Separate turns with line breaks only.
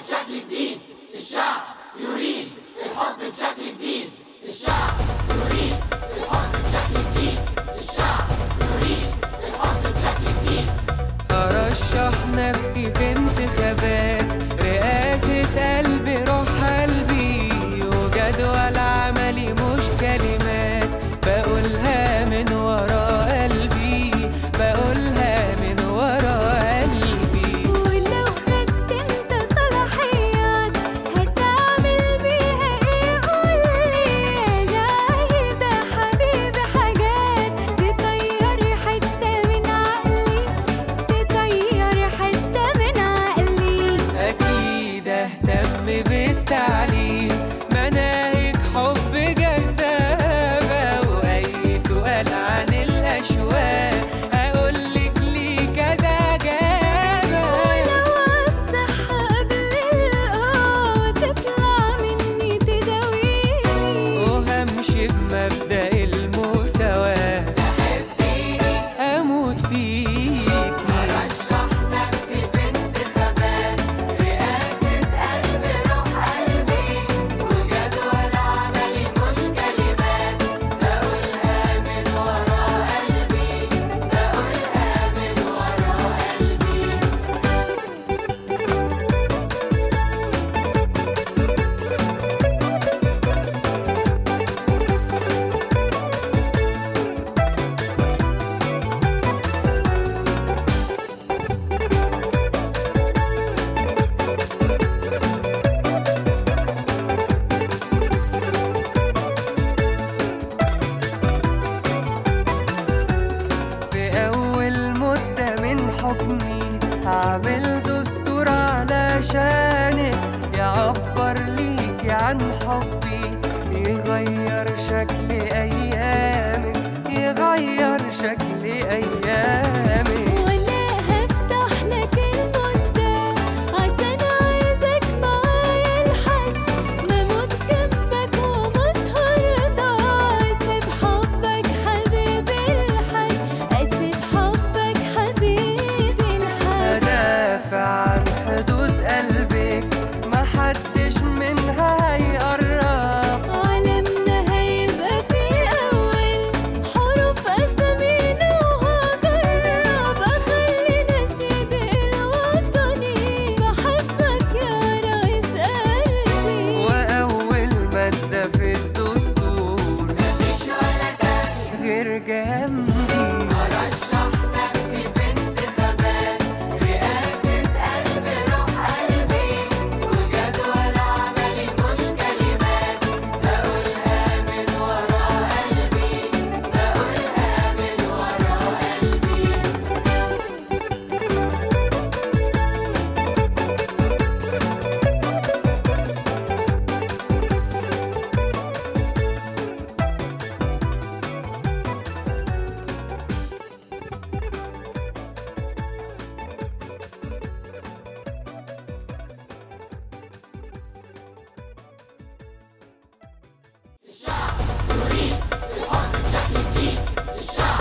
بشكل جديد الشعب يريد الحكم بشكل جديد الشعب يريد الحكم بشكل جديد الشعب يريد الحكم بشكل جديد
أرشح نفسي في انتخابات رئاسة قلبي روح قلبي وجدول عملي مش كلمات بقولها من ورا قلبي بقولها من ورا قلبي
ولو خدت انت صلاحيات هتعمل بيها ايه قولي انا عايزة حبيبي حاجات تطير حتة من عقلي تطير حتة من عقلي
أكيد أهتم بالتعليم مناهج حب جذابة وأي سؤال عن الأشواق أقولك ليه كذا إجابة
ولو الصحة قبل القوة تطلع مني تداويني
وهمشي بمبدأ المساواة أموت فيكي
رشح نفسي في انتخابات رئاسة قلبي روح قلبي وجدول عملي مش كلمات بقولها من ورا قلبي بقولها من ورا قلبي
في أول مدة من حكمي هعمل دستور علشانك يعبر ليكي عن حبي يغير شكل أيامك يغير شكل أيامك
وانا هفتح لك المدة عشان عايزك معايا لحد ما اموت جنبك ومش هرضى اسيب حبك حبيبي الحي اسيب حبك حبيبي الحي
أدافع عن حدود قلبك محدش منها هيقرب
عالمنا هيبقى فيه أول حروف أسامينا وهجرب أخلي نشيد الوطني بحبك يا رئيس قلبي
وأول مادة في الدستور
مفيش ولا ثانية
غير جنبي
أرشح نفسي في انتخابات رئاسة قلبي روح قلبي وجدول عملي مش كلمات بقولها من ورا قلبي بقولها من ورا قلبي الشعب يريد الحكم بشكل جديد الشعب